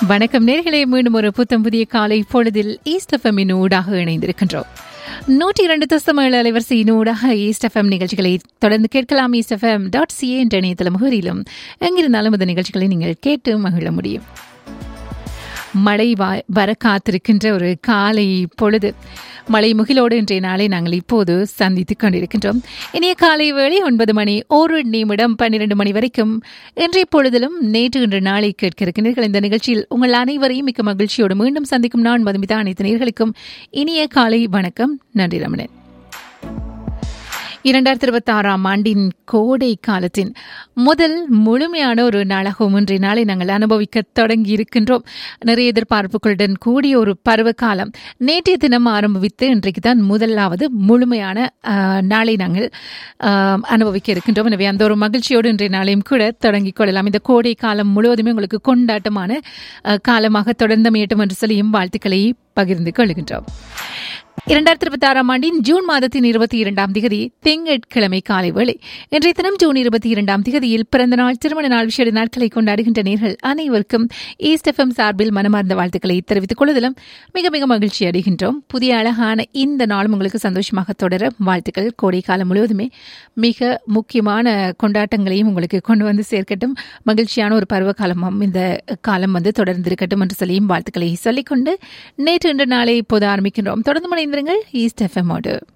வணக்கம் நேர்களே மீண்டும் ஒரு புத்தம் புதிய காலை பொழுதில் ஈஸ்ட் எஃப்எம்மின் ஊடாக இணைந்திருக்கின்றோம் நூற்றி இரண்டு தசமேழு அலைவரிசையின் ஊடாக ஈஸ்ட் எஃப்எம் நிகழ்ச்சிகளை தொடர்ந்து கேட்கலாம் ஈஸ்ட் எஃப்எம் டாட் சிஏ என்ற இணையதள முகவரியிலும் எங்கிருந்தாலும் இந்த நிகழ்ச்சிகளை நீங்கள் கேட்டு மகிழ முடியும் மழை வா- வர காத்திருக்கின்ற ஒரு காலை பொழுது மழை முகிலோடு இன்றைய நாளை நாங்கள் இப்போது சந்தித்துக் கொண்டிருக்கின்றோம் இனிய காலை வேளை ஒன்பது மணி ஒரு நிமிடம் பன்னிரண்டு மணி வரைக்கும் இன்றைய பொழுதிலும் நேற்று இன்று நாளை கேட்க இருக்கின்றீர்கள் இந்த நிகழ்ச்சியில் உங்கள் அனைவரையும் மிக்க மகிழ்ச்சியோடு மீண்டும் சந்திக்கும் நான் மதுமிதா அனைத்து நேர்களுக்கும் இனிய காலை வணக்கம் நன்றி ரமணன் இரண்டாயிரத்தி இருபத்தி ஆறாம் ஆண்டின் கோடை காலத்தின் முதல் முழுமையான ஒரு நாளாகவும் இன்றைய நாளை நாங்கள் அனுபவிக்க தொடங்கி இருக்கின்றோம் நிறைய எதிர்பார்ப்புகளுடன் கூடிய ஒரு பருவகாலம் நேற்றைய தினம் ஆரம்பித்து இன்றைக்கு தான் முதலாவது முழுமையான ஆஹ், நாளை நாங்கள் ஆஹ், அனுபவிக்க இருக்கின்றோம் எனவே அந்த ஒரு மகிழ்ச்சியோடு இன்றைய நாளையும் கூட தொடங்கிக் கொள்ளலாம் இந்த கோடை காலம் முழுவதுமே உங்களுக்கு கொண்டாட்டமான ஆஹ், காலமாக தொடர்ந்தமையட்டும் என்று சொல்லியும் வாழ்த்துக்களை பகிர்ந்து கொள்கின்றோம் இரண்டாயிரத்தி இருபத்தி ஆறாம் ஆண்டின் ஜூன் மாதத்தின் இருபத்தி இரண்டாம் திகதி திங்கட்கிழமை காலை வேளை இன்றைய தினம் ஜூன் இருபத்தி இரண்டாம் திகதியில் பிறந்த நாள் திருமண நாள் விசேட நாட்களை கொண்டாடுகின்ற நேர்கள் அனைவருக்கும் ஈஸ்ட் எஃப்எம் சார்பில் மனமார்ந்த வாழ்த்துக்களை தெரிவித்துக் கொள்வதிலும் மிக மிக மகிழ்ச்சி அடைகின்றோம் புதிய அழகான இந்த நாளும் உங்களுக்கு சந்தோஷமாக தொடர வாழ்த்துக்கள் கோடை காலம் முழுவதுமே மிக முக்கியமான கொண்டாட்டங்களையும் உங்களுக்கு கொண்டு வந்து சேர்க்கட்டும் மகிழ்ச்சியான ஒரு பருவ காலமும் இந்த காலம் வந்து தொடர்ந்திருக்கட்டும் என்று சொல்லியும் வாழ்த்துக்களை சொல்லிக்கொண்டு நேற்று இன்று நாளை இப்போது ஆரம்பிக்கின்றோம் தொடர்ந்து மணிந்திருங்கள் ஈஸ்ட் எஃப்எம்மோடு